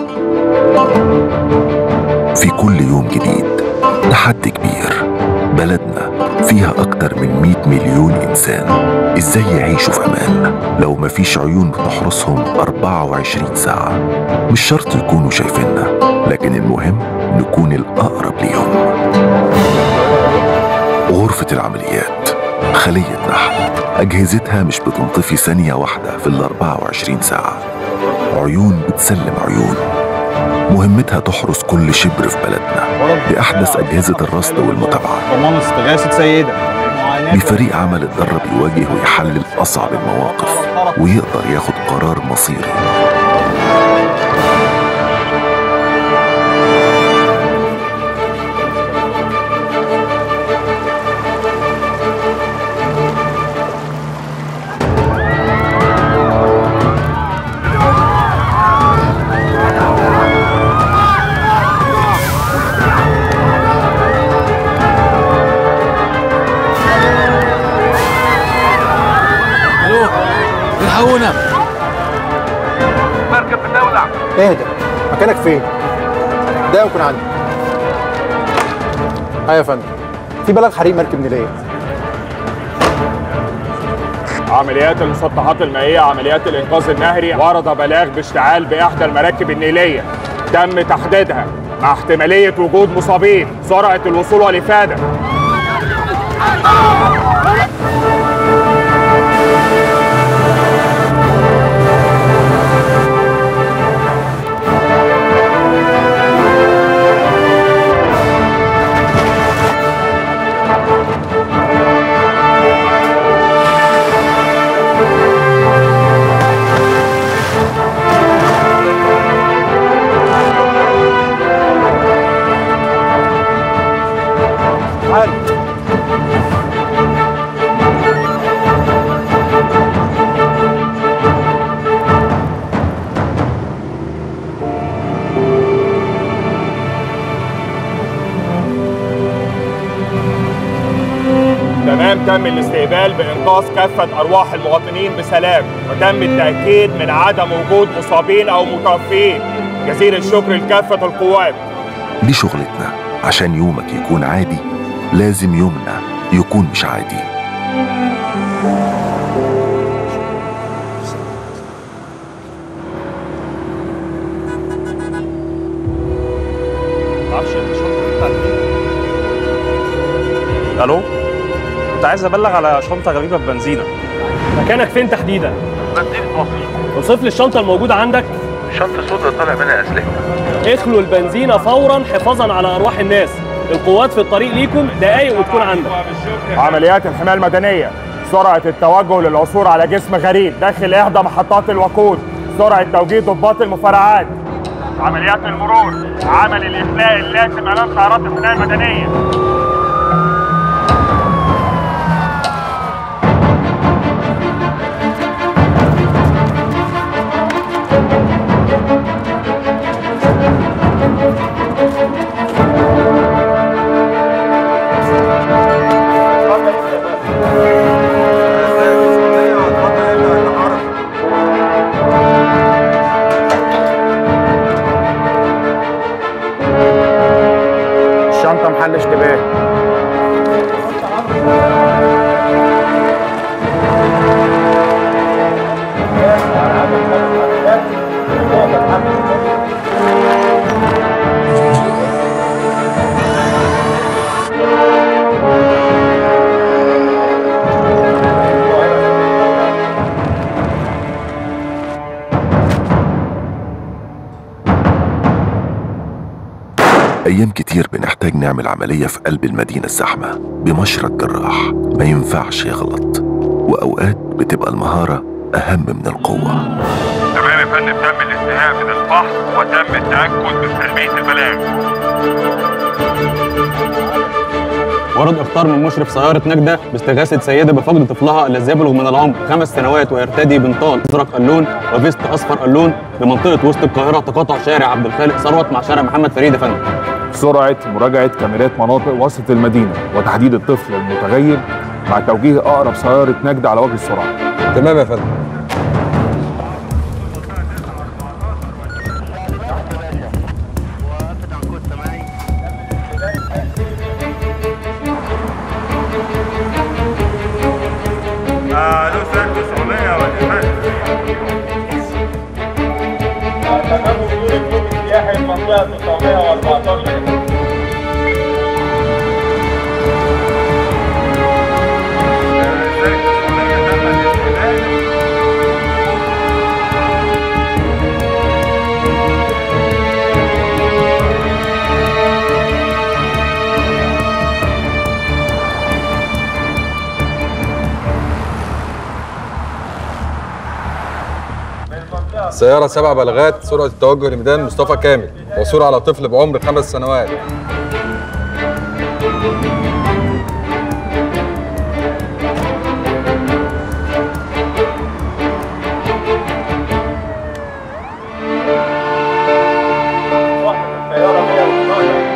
في كل يوم جديد تحدي كبير بلدنا فيها أكتر من 100 مليون إنسان إزاي يعيشوا في أمان لو مفيش عيون بتحرسهم 24 ساعة مش شرط يكونوا شايفيننا لكن المهم نكون الأقرب ليهم غرفة العمليات خلية نحت أجهزتها مش بتنطفي ثانية واحدة في ال 24 ساعة عيون بتسلم عيون مهمتها تحرس كل شبر في بلدنا بأحدث أجهزة الرصد والمتابعة ضمان استغاثة سيدة بفريق عمل اتدرب يواجه ويحلل أصعب المواقف ويقدر ياخد قرار مصيري الو الحقونا مركب بتولع اهدى مكانك فين؟ ده يكون عندي ايوه يا فندم في بلغ حريق مركب نيلية عمليات المسطحات المائية عمليات الإنقاذ النهري ورد بلاغ باشتعال بإحدى المراكب النيلية تم تحديدها مع احتمالية وجود مصابين سرعة الوصول والإفادة تمام تم الاستقبال بإنقاذ كافة أرواح المواطنين بسلام وتم التأكيد من عدم وجود مصابين أو متوفين جزيل الشكر لكافة القوات دي شغلتنا عشان يومك يكون عادي لازم يومنا يكون مش عادي الو كنت عايز ابلغ على شنطه غريبه ببنزينه مكانك فين تحديدا؟ مدينة مصر اوصف لي الشنطة الموجودة عندك شنطة سودا طالع منها أسلحة اخلوا البنزينة فورا حفاظا على أرواح الناس القوات في الطريق ليكم دقايق وتكون عندك عمليات الحماية المدنية سرعة التوجه للعثور على جسم غريب داخل إحدى محطات الوقود سرعة توجيه ضباط المفرعات عمليات المرور عمل الإخلاء اللازم أمام سيارات الحماية المدنية الشنطة محل اشتباه أيام كتير بنحتاج نعمل عملية في قلب المدينة الزحمة بمشرط جراح ما ينفعش يغلط وأوقات بتبقى المهارة أهم من القوة تمام يا فندم تم الانتهاء من الفحص وتم التأكد من سلبية البلاغ ورد اختار من مشرف سيارة نجدة باستغاثة سيدة بفقد طفلها الذي يبلغ من العمر خمس سنوات ويرتدي بنطال ازرق اللون وفيست اصفر اللون بمنطقة وسط القاهرة تقاطع شارع عبد الخالق ثروت مع شارع محمد فريد يا فندم سرعة مراجعة كاميرات مناطق وسط المدينة وتحديد الطفل المتغير مع توجيه أقرب سيارة نجدة على وجه السرعة تمام يا فندم تمام وجود الفوق السياحي المنطقة 914 سيارة سبع بلغات سرعة التوجه لميدان مصطفى كامل وصول على طفل بعمر خمس سنوات السيارة 112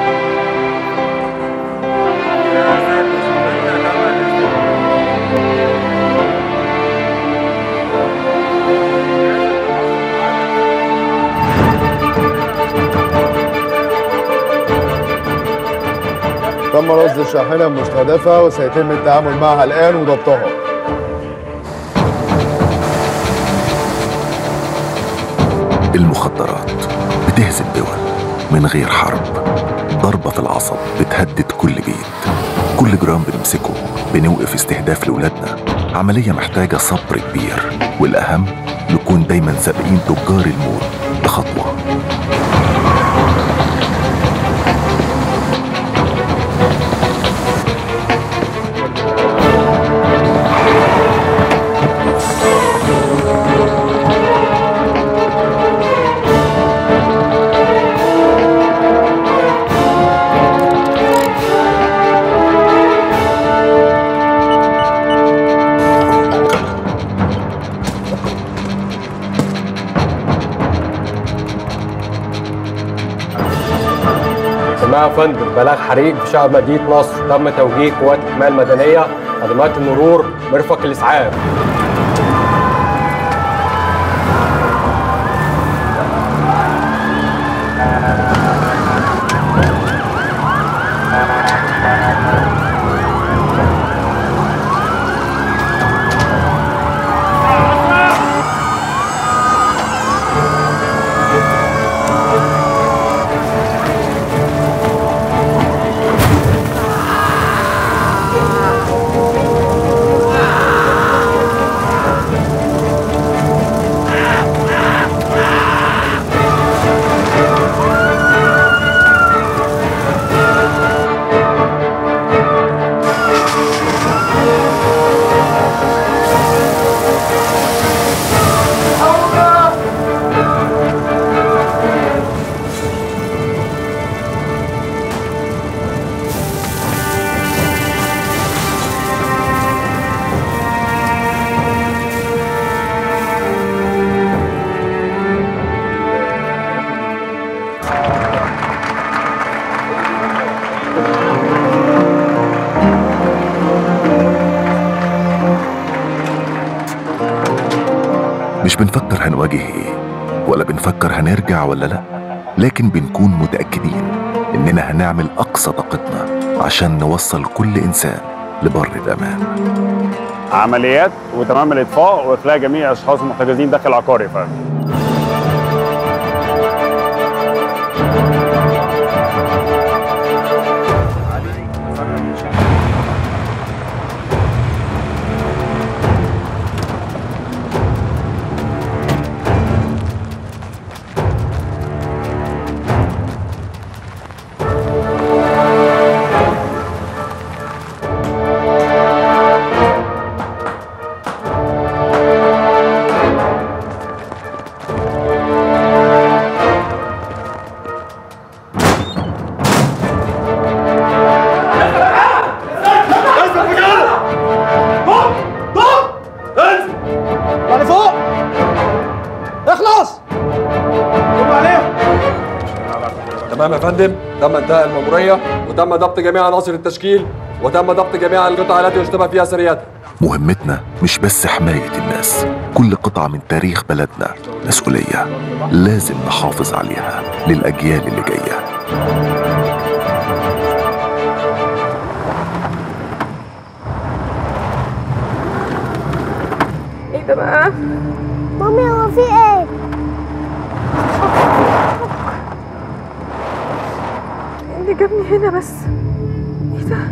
تم رصد الشاحنة المستهدفة وسيتم التعامل معها الآن وضبطها المخدرات بتهزم دول من غير حرب ضربة في العصب بتهدد كل بيت كل جرام بنمسكه بنوقف استهداف لولادنا عملية محتاجة صبر كبير والأهم نكون دايما سابقين تجار الموت بخطوة سماع يا فندم بلاغ حريق في شعب مدينة نصر تم توجيه قوات الحماية المدنية خدمات المرور مرفق الإسعاف مش بنفكر هنواجه ايه ولا بنفكر هنرجع ولا لا لكن بنكون متأكدين إننا هنعمل أقصى طاقتنا عشان نوصل كل إنسان لبر الأمان عمليات وتمام الإطفاء وإخلاء جميع الأشخاص المحتجزين داخل عقاري يا فندم تمام يا فندم تم انتهاء المأمورية وتم ضبط جميع عناصر التشكيل وتم ضبط جميع القطع التي يشتبه فيها سريات مهمتنا مش بس حماية الناس كل قطعة من تاريخ بلدنا مسؤولية لازم نحافظ عليها للأجيال اللي جاية ايه ده بقى؟ مامي هو في ايه؟ جابني هنا بس ايه ده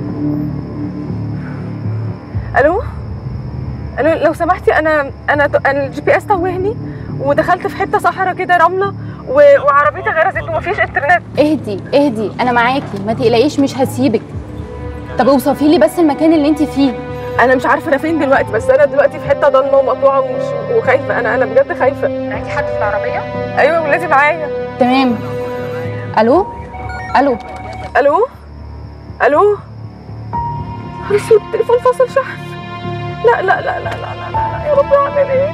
الو الو لو سمحتي انا انا انا الجي بي اس توهني ودخلت في حته صحراء كده رمله و- وعربيتي غرزت ومفيش انترنت اهدي اهدي انا معاكي ما تقلقيش مش هسيبك طب اوصفي لي بس المكان اللي انت فيه انا مش عارفه انا فين دلوقتي بس انا دلوقتي في حته ضلمه ومقطوعه ومش وخايفه انا انا بجد خايفه معاكي حد في العربيه ايوه ولادي معايا تمام الو الو الو الو رسول التليفون فصل شحن لا لا لا لا لا لا لا, لا. يا رب اعمل ايه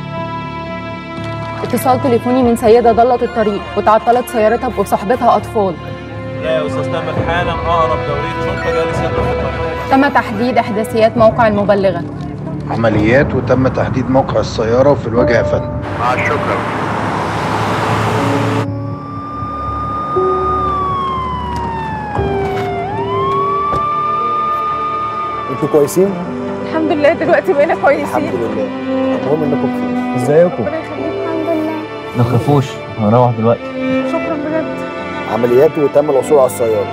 اتصال تليفوني من سيده ضلت الطريق وتعطلت سيارتها وصاحبتها اطفال لا يا استاذ تامر حالا اقرب دوريه شرطه جالس يدخل في الطريق تم تحديد احداثيات موقع المبلغه عمليات وتم تحديد موقع السيارة وفي الوجه يا فندم مع الشكر انتوا كويسين؟ الحمد لله دلوقتي بقينا كويسين الحمد لله المهم انكم بخير ازيكم؟ ربنا يخليك الحمد لله ما تخافوش هنروح دلوقتي شكرا بجد عمليات وتم الوصول على السيارة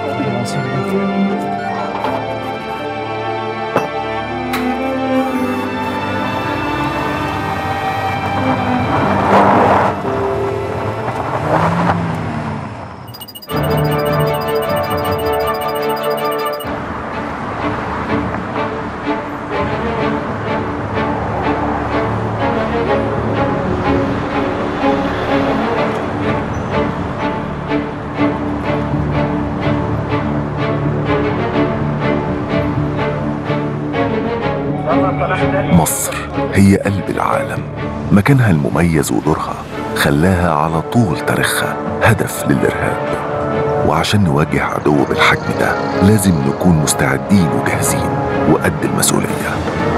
مصر هي قلب العالم مكانها المميز ودورها خلاها على طول تاريخها هدف للإرهاب وعشان نواجه عدو بالحجم ده لازم نكون مستعدين وجاهزين وقد المسؤولية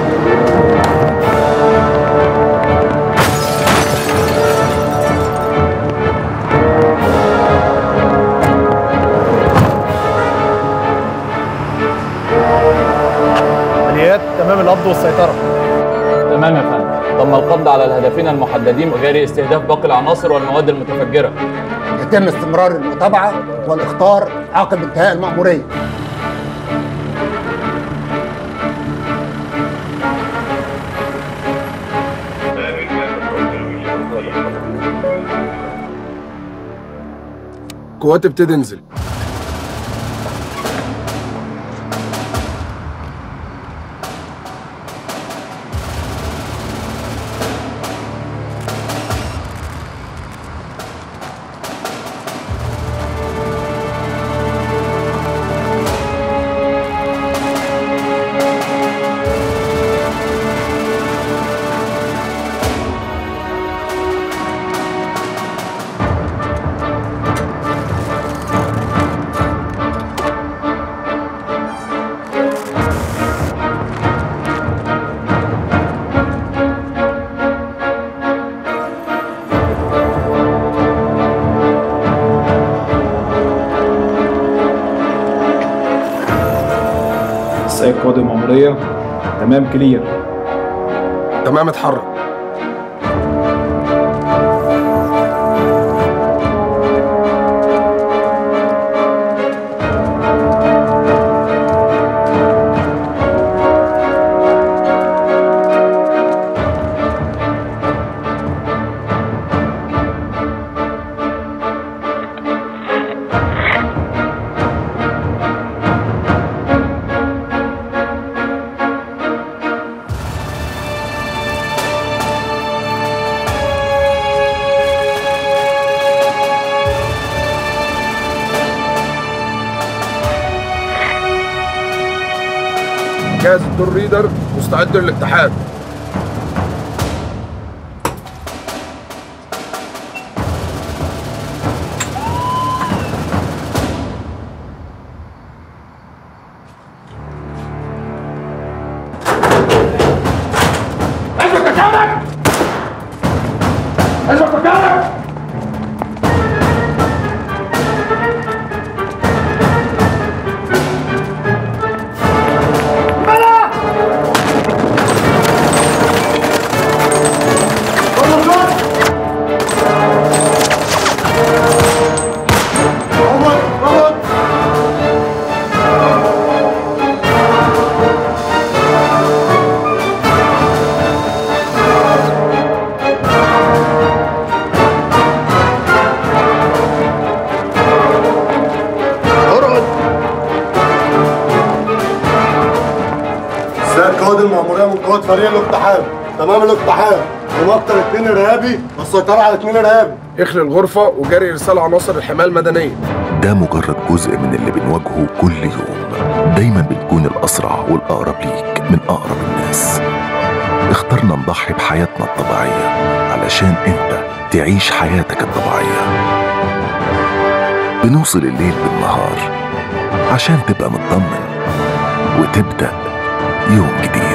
عمليات تمام القبض والسيطرة تمام يا فندم تم القبض على الهدفين المحددين وجاري استهداف باقي العناصر والمواد المتفجره يتم استمرار المتابعة والإخطار عقب انتهاء المأمورية قوات بتنزل السيد قائد المأمورية تمام كلير تمام اتحرك جهاز الدور ريدر مستعد للاتحاد اثبت مكانك اثبت مكانك بلا قوات فريق الاقتحام تمام الاقتحام ومقتل اتنين ارهابي والسيطره على اتنين ارهابي اخلي الغرفة وجري ارسال عناصر الحماية المدنية ده مجرد جزء من اللي بنواجهه كل يوم دايما بنكون الأسرع والأقرب ليك من أقرب الناس اخترنا نضحي بحياتنا الطبيعية علشان انت تعيش حياتك الطبيعية بنوصل الليل بالنهار عشان تبقى مطمن وتبدأ يوم جديد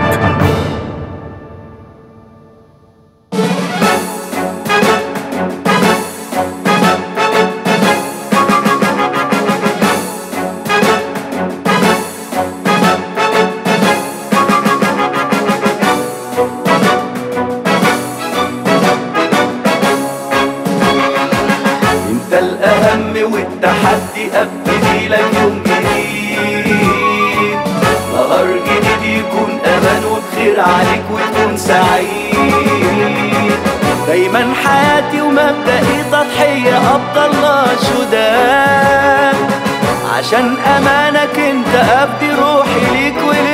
انت الاهم والتحدي ابتدي لك يوم جديد نهار جديد يكون امان وبخير عليك وتكون سعيد دايما حياتي ومبدئي تضحية افضل شداد عشان امانك انت ابدي روحي ليك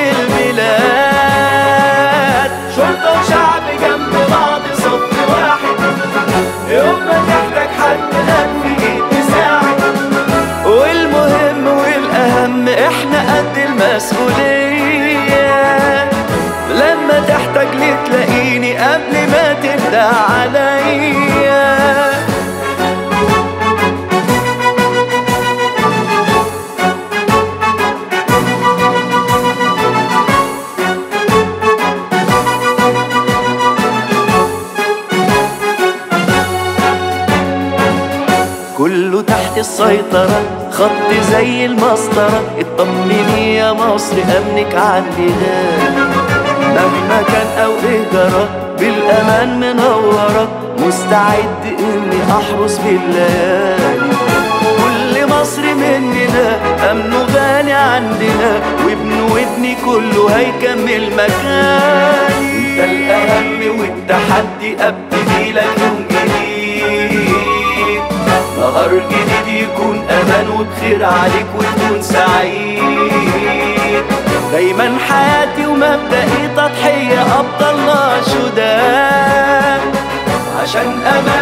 وللبلاد شرطة وشعب جنب بعض صف واحد يوم ما تحتاج حد قد في ايد تساعد والمهم والاهم احنا قد المسؤولية لما تحتاج لي تلاقيني قبل ما تندى عليا كله تحت السيطرة خط زي المسطرة اطمني يا مصر امنك عندي غالي مهما كان او ايه جرى بالامان منورة مستعد اني احرس بالليالي كل مصر مننا امنه غالي عندنا وابن وابني كله هيكمل مكاني انت الاهم والتحدي ابتدي لك يوم جديد نهار جديد يكون امان وبخير عليك وتكون سعيد دايما حياتي ومبدئي تضحية افضل شداد عشان امان